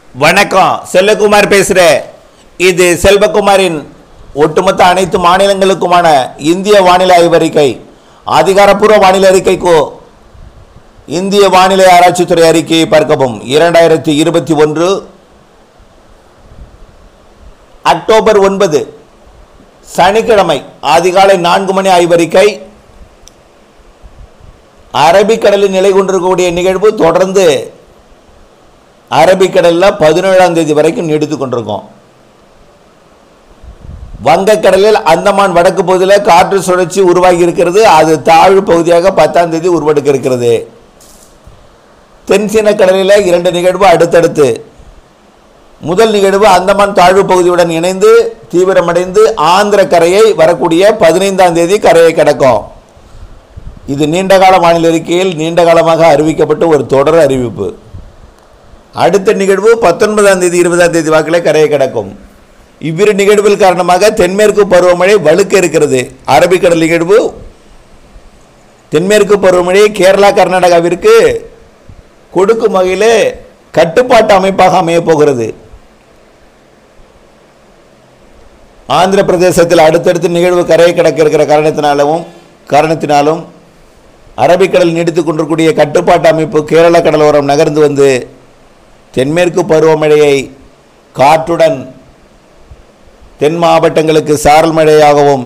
வணக்கம் செல்வகுமார் பேசுகிறேன் இது செல்வகுமாரின் ஒட்டுமொத்த அனைத்து மாநிலங்களுக்குமான இந்திய வானிலை ஆய்வறிக்கை அதிகாரப்பூர்வ வானிலை அறிக்கைக்கு இந்திய வானிலை ஆராய்ச்சித்துறை அறிக்கையை பார்க்கவும் இரண்டாயிரத்தி இருபத்தி ஒன்று அக்டோபர் ஒன்பது சனிக்கிழமை அதிகாலை நான்கு மணி ஆய்வறிக்கை அரபிக்கடலில் நிலை கொண்டிருக்கக்கூடிய நிகழ்வு தொடர்ந்து அரபிக்கடலில் பதினேழாம் தேதி வரைக்கும் நீடித்து கொண்டிருக்கும் வங்கக்கடலில் அந்தமான் வடக்கு பகுதியில் காற்று சுழற்சி உருவாகி இருக்கிறது அது தாழ்வு பகுதியாக பத்தாம் தேதி உருவெடுக்க இருக்கிறது தென்சீன கடலில் இரண்டு நிகழ்வு அடுத்தடுத்து முதல் நிகழ்வு அந்தமான் தாழ்வு பகுதியுடன் இணைந்து தீவிரமடைந்து ஆந்திர கரையை வரக்கூடிய பதினைந்தாம் தேதி கரையை கடக்கும் இது நீண்டகால வானிலை அறிக்கையில் நீண்ட காலமாக அறிவிக்கப்பட்ட ஒரு தொடர் அறிவிப்பு அடுத்த நிகழ்வு பத்தொன்பதாம் தேதி இருபதாம் தேதி வாக்கில் கரையை கடக்கும் இவ்விரு நிகழ்வுகள் காரணமாக தென்மேற்கு பருவமழை வலுக்க இருக்கிறது அரபிக்கடல் நிகழ்வு தென்மேற்கு பருவமழை கேரளா கர்நாடகாவிற்கு கொடுக்கும் வகையில் கட்டுப்பாட்டு அமைப்பாக அமையப் போகிறது ஆந்திர பிரதேசத்தில் அடுத்தடுத்து நிகழ்வு கரையை கடக்க இருக்கிற காரணத்தினாலும் காரணத்தினாலும் அரபிக்கடல் நீடித்துக் கொண்டிருக்கூடிய கட்டுப்பாட்டு அமைப்பு கேரள கடலோரம் நகர்ந்து வந்து தென்மேற்கு பருவமழையை காற்றுடன் தென் மாவட்டங்களுக்கு சாரல் மழையாகவும்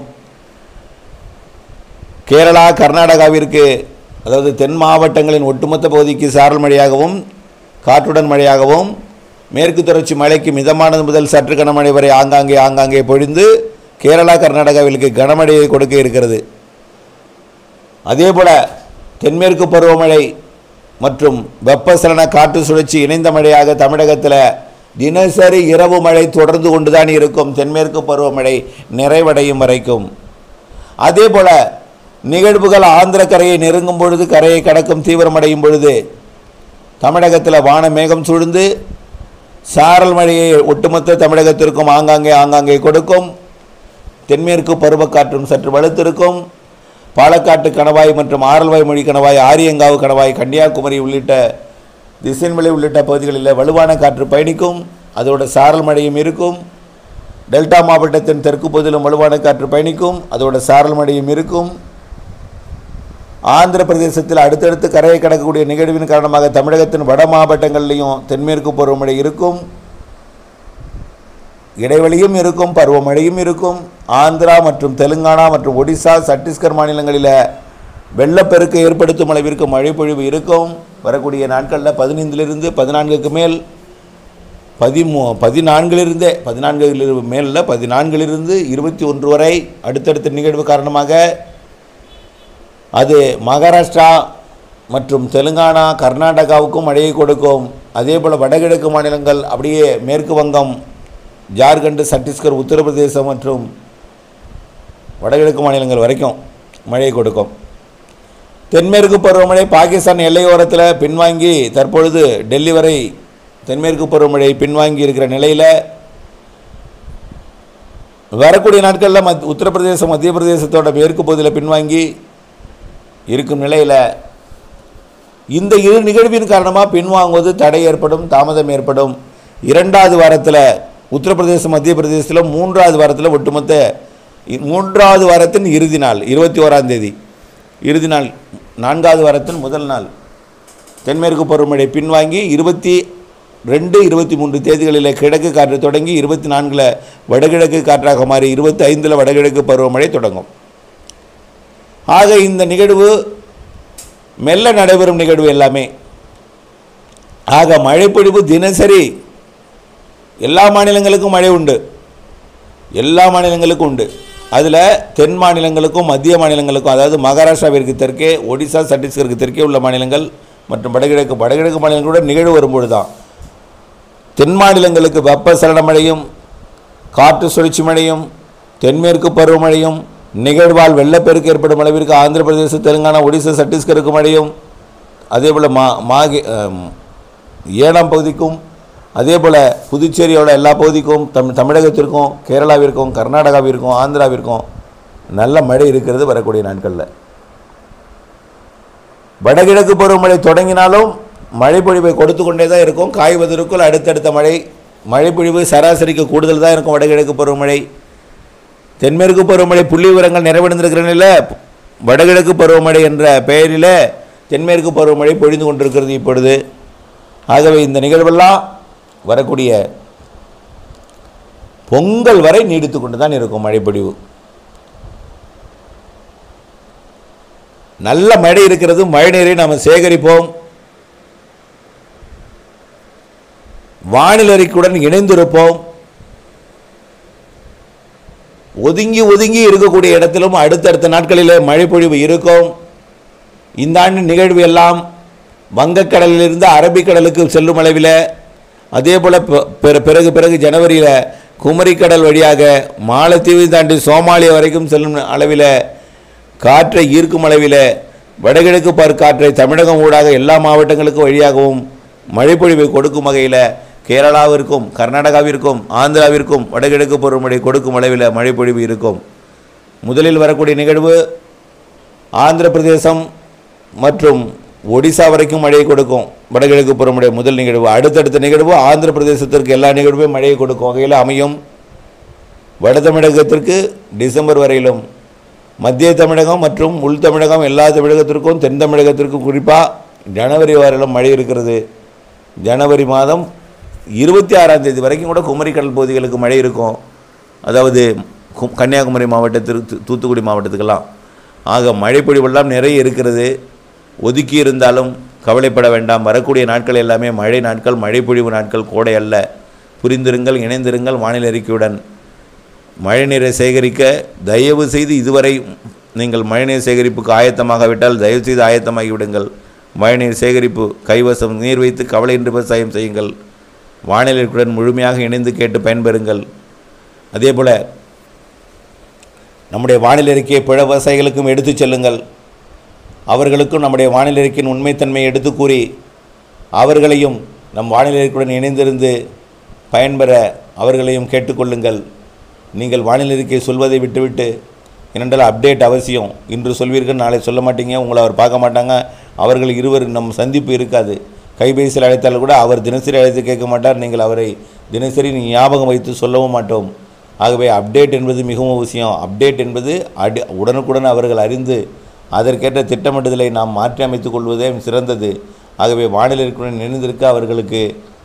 கேரளா கர்நாடகாவிற்கு அதாவது தென் மாவட்டங்களின் ஒட்டுமொத்த பகுதிக்கு சாரல் மழையாகவும் காற்றுடன் மழையாகவும் மேற்கு தொடர்ச்சி மழைக்கு மிதமானது முதல் சற்று கனமழை வரை ஆங்காங்கே ஆங்காங்கே பொழிந்து கேரளா கர்நாடகாவிற்கு கனமழையை கொடுக்க இருக்கிறது அதேபோல தென்மேற்கு பருவமழை மற்றும் வெப்பசலன காற்று சுழற்சி இணைந்த மழையாக தமிழகத்தில் தினசரி இரவு மழை தொடர்ந்து கொண்டுதான் இருக்கும் தென்மேற்கு பருவமழை நிறைவடையும் வரைக்கும் அதே போல நிகழ்வுகள் ஆந்திர கரையை நெருங்கும் பொழுது கரையை கடக்கும் தீவிரமடையும் பொழுது தமிழகத்தில் வான மேகம் சூழ்ந்து சாரல் மழையை ஒட்டுமொத்த தமிழகத்திற்கும் ஆங்காங்கே ஆங்காங்கே கொடுக்கும் தென்மேற்கு பருவக்காற்றும் சற்று வலுத்திருக்கும் பாலக்காட்டு கணவாய் மற்றும் ஆரல்வாய் மொழி கணவாய் ஆரியங்காவு கணவாய் கன்னியாகுமரி உள்ளிட்ட திசைன்மலை உள்ளிட்ட பகுதிகளில் வலுவான காற்று பயணிக்கும் அதோட சாரல் மழையும் இருக்கும் டெல்டா மாவட்டத்தின் தெற்கு பகுதியிலும் வலுவான காற்று பயணிக்கும் அதோட சாரல் மழையும் இருக்கும் ஆந்திர பிரதேசத்தில் அடுத்தடுத்து கரையை கடக்கக்கூடிய நிகழ்வின் காரணமாக தமிழகத்தின் வட மாவட்டங்களிலையும் தென்மேற்கு பருவமழை இருக்கும் இடைவெளியும் இருக்கும் பருவமழையும் இருக்கும் ஆந்திரா மற்றும் தெலுங்கானா மற்றும் ஒடிசா சத்தீஸ்கர் மாநிலங்களில் வெள்ளப்பெருக்கு ஏற்படுத்தும் அளவிற்கு மழைப்பொழிவு இருக்கும் வரக்கூடிய நாட்களில் பதினைந்திலிருந்து பதினான்குக்கு மேல் பதிமூ பதினான்கிலிருந்தே பதினான்கு மேலில் பதினான்கிலிருந்து இருபத்தி ஒன்று வரை அடுத்தடுத்த நிகழ்வு காரணமாக அது மகாராஷ்டிரா மற்றும் தெலுங்கானா கர்நாடகாவுக்கும் மழையை கொடுக்கும் அதே போல் வடகிழக்கு மாநிலங்கள் அப்படியே மேற்கு வங்கம் ஜார்க்கண்ட் சத்தீஸ்கர் உத்தரப்பிரதேசம் மற்றும் வடகிழக்கு மாநிலங்கள் வரைக்கும் மழை கொடுக்கும் தென்மேற்கு பருவமழை பாகிஸ்தான் எல்லையோரத்தில் பின்வாங்கி தற்பொழுது டெல்லி வரை தென்மேற்கு பருவமழை பின்வாங்கி இருக்கிற நிலையில் வரக்கூடிய நாட்களில் மத் உத்தரப்பிரதேசம் மத்திய பிரதேசத்தோட மேற்கு பகுதியில் பின்வாங்கி இருக்கும் நிலையில் இந்த இரு நிகழ்வின் காரணமாக பின்வாங்குவது தடை ஏற்படும் தாமதம் ஏற்படும் இரண்டாவது வாரத்தில் உத்தரப்பிரதேசம் மத்திய பிரதேசத்தில் மூன்றாவது வாரத்தில் ஒட்டுமொத்த இ- மூன்றாவது வாரத்தின் இறுதி நாள் இருபத்தி ஓராம் தேதி இறுதி நாள் நான்காவது வாரத்தின் முதல் நாள் தென்மேற்கு பருவமழை பின்வாங்கி இருபத்தி ரெண்டு இருபத்தி மூன்று தேதிகளில் கிழக்கு காற்று தொடங்கி இருபத்தி நான்கில் வடகிழக்கு காற்றாக மாறி இருபத்தி ஐந்தில் வடகிழக்கு பருவமழை தொடங்கும் ஆக இந்த நிகழ்வு மெல்ல நடைபெறும் நிகழ்வு எல்லாமே ஆக மழைப்பொழிவு தினசரி எல்லா மாநிலங்களுக்கும் மழை உண்டு எல்லா மாநிலங்களுக்கும் உண்டு அதில் தென் மாநிலங்களுக்கும் மத்திய மாநிலங்களுக்கும் அதாவது மகாராஷ்டிராவிற்கு தெற்கே ஒடிசா சத்தீஸ்கருக்கு தெற்கே உள்ள மாநிலங்கள் மற்றும் வடகிழக்கு வடகிழக்கு மாநிலங்களோட நிகழ்வு வரும்பொழுது தான் தென் மாநிலங்களுக்கு வெப்பசலன மழையும் காற்று சுழற்சி மழையும் தென்மேற்கு பருவமழையும் நிகழ்வால் வெள்ளப்பெருக்கு ஏற்படும் அளவிற்கு ஆந்திர பிரதேசம் தெலுங்கானா ஒடிசா சத்தீஸ்கருக்கு மழையும் அதே போல் மா மாகே அம், ஏனாம் பகுதிக்கும் அதே போல் புதுச்சேரியோட எல்லா பகுதிக்கும் தம் தமிழகத்திற்கும் கேரளாவிற்கும் கர்நாடகாவிற்கும் ஆந்திராவிற்கும் நல்ல மழை இருக்கிறது வரக்கூடிய நாட்களில் வடகிழக்கு பருவமழை தொடங்கினாலும் மழைப்பொழிவை கொடுத்து கொண்டே தான் இருக்கும் காய்வதற்குள் அடுத்தடுத்த மழை மழைப்பொழிவு சராசரிக்கு கூடுதல் தான் இருக்கும் வடகிழக்கு பருவமழை தென்மேற்கு பருவமழை புள்ளி விவரங்கள் நிறைவடைந்திருக்கிற நிலையில் வடகிழக்கு பருவமழை என்ற பெயரில் தென்மேற்கு பருவமழை பொழிந்து கொண்டிருக்கிறது இப்பொழுது ஆகவே இந்த நிகழ்வெல்லாம் வரக்கூடிய பொங்கல் வரை நீடித்து கொண்டு தான் இருக்கும் மழைப்பொழிவு நல்ல மழை இருக்கிறது மழை நீரை நாம் சேகரிப்போம் வானிலை அறிக்கையுடன் இணைந்திருப்போம் ஒதுங்கி ஒதுங்கி இருக்கக்கூடிய இடத்திலும் அடுத்தடுத்த நாட்களிலே மழைப்பொழிவு இருக்கும் இந்த ஆண்டு நிகழ்வு எல்லாம் வங்கக்கடலிலிருந்து அரபிக்கடலுக்கு செல்லும் அளவில் அதே போல் பிறகு பிறகு ஜனவரியில் குமரிக்கடல் வழியாக மாலத்தீவை தாண்டி சோமாலியா வரைக்கும் செல்லும் அளவில் காற்றை ஈர்க்கும் அளவில் வடகிழக்கு பார் காற்றை தமிழகம் ஊடாக எல்லா மாவட்டங்களுக்கும் வழியாகவும் மழைப்பொழிவை கொடுக்கும் வகையில் கேரளாவிற்கும் கர்நாடகாவிற்கும் ஆந்திராவிற்கும் வடகிழக்கு பருவமழை கொடுக்கும் அளவில் மழைப்பொழிவு இருக்கும் முதலில் வரக்கூடிய நிகழ்வு ஆந்திர பிரதேசம் மற்றும் ஒடிசா வரைக்கும் மழையை கொடுக்கும் வடகிழக்கு பருவமழை முதல் நிகழ்வு அடுத்தடுத்த நிகழ்வு ஆந்திர பிரதேசத்திற்கு எல்லா நிகழ்வுமே மழையை கொடுக்கும் வகையில் அமையும் வட தமிழகத்திற்கு டிசம்பர் வரையிலும் மத்திய தமிழகம் மற்றும் உள் தமிழகம் எல்லா தமிழகத்திற்கும் தென் தமிழகத்திற்கும் குறிப்பாக ஜனவரி வரையிலும் மழை இருக்கிறது ஜனவரி மாதம் இருபத்தி ஆறாம் தேதி வரைக்கும் கூட குமரிக்கடல் பகுதிகளுக்கு மழை இருக்கும் அதாவது கு- கன்னியாகுமரி மாவட்டத்திற்கு தூத்துக்குடி மாவட்டத்துக்கெல்லாம் ஆக மழைப்பொழிவெல்லாம் நிறைய இருக்கிறது ஒதுக்கி இருந்தாலும் கவலைப்பட வேண்டாம் வரக்கூடிய நாட்கள் எல்லாமே மழை நாட்கள் மழைப்பொழிவு நாட்கள் கோடை அல்ல புரிந்திருங்கள் இணைந்திருங்கள் வானிலை அறிக்கையுடன் மழைநீரை சேகரிக்க தயவு செய்து இதுவரை நீங்கள் மழைநீர் சேகரிப்புக்கு ஆயத்தமாகாவிட்டால் தயவு செய்து ஆயத்தமாகி விடுங்கள் மழைநீர் சேகரிப்பு கைவசம் நீர் வைத்து கவலையின்றி விவசாயம் செய்யுங்கள் வானிலைக்குடன் முழுமையாக இணைந்து கேட்டு பயன்பெறுங்கள் அதேபோல் நம்முடைய வானிலை அறிக்கையை பிற விவசாயிகளுக்கும் எடுத்துச் செல்லுங்கள் அவர்களுக்கும் நம்முடைய வானிலை அறிக்கையின் உண்மைத்தன்மையை எடுத்து கூறி அவர்களையும் நம் வானிலை அறிக்கையுடன் இணைந்திருந்து பயன்பெற அவர்களையும் கேட்டுக்கொள்ளுங்கள் நீங்கள் வானிலை அறிக்கை சொல்வதை விட்டுவிட்டு ஏனென்றால் அப்டேட் அவசியம் இன்று சொல்வீர்கள் நாளை சொல்ல மாட்டீங்க உங்களை அவர் பார்க்க மாட்டாங்க அவர்கள் இருவர் நம் சந்திப்பு இருக்காது கைபேசியில் அழைத்தால் கூட அவர் தினசரி அழைத்து கேட்க மாட்டார் நீங்கள் அவரை தினசரி ஞாபகம் வைத்து சொல்லவும் மாட்டோம் ஆகவே அப்டேட் என்பது மிகவும் அவசியம் அப்டேட் என்பது அடி உடனுக்குடன் அவர்கள் அறிந்து அதற்கேற்ற திட்டமிடுதலை நாம் மாற்றி அமைத்துக் கொள்வதே சிறந்தது ஆகவே வானிலை இருக்குடன் இணைந்திருக்க அவர்களுக்கு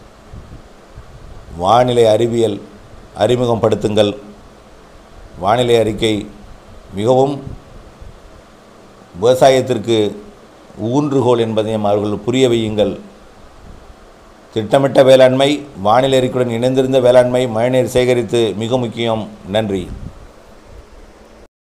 வானிலை அறிவியல் அறிமுகப்படுத்துங்கள் வானிலை அறிக்கை மிகவும் விவசாயத்திற்கு ஊன்றுகோல் என்பதையும் அவர்கள் புரிய வையுங்கள் திட்டமிட்ட வேளாண்மை வானிலை அறிக்கையுடன் இணைந்திருந்த வேளாண்மை மழைநீர் சேகரித்து மிக முக்கியம் நன்றி